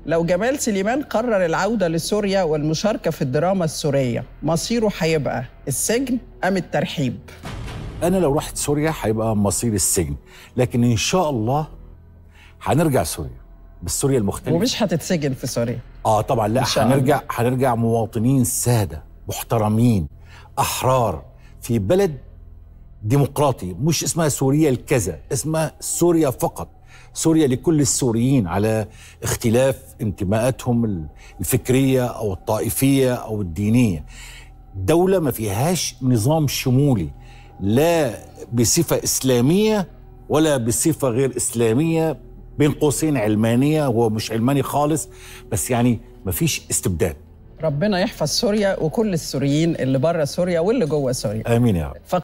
لو جمال سليمان قرر العودة لسوريا والمشاركة في الدراما السورية مصيره هيبقى السجن أم الترحيب؟ انا لو رحت سوريا هيبقى مصير السجن لكن ان شاء الله هنرجع سوريا بس سوريا المختلفه ومش هتتسجن في سوريا اه طبعا لا إن شاء هنرجع هنرجع مواطنين ساده محترمين احرار في بلد ديمقراطي مش اسمها سوريا الكذا اسمها سوريا فقط سوريا لكل السوريين على اختلاف انتماءاتهم الفكريه او الطائفيه او الدينيه دوله ما فيهاش نظام شمولي لا بصفه اسلاميه ولا بصفه غير اسلاميه بين قوسين علمانيه هو مش علماني خالص بس يعني ما فيش استبداد ربنا يحفظ سوريا وكل السوريين اللي بره سوريا واللي جوه سوريا امين يا رب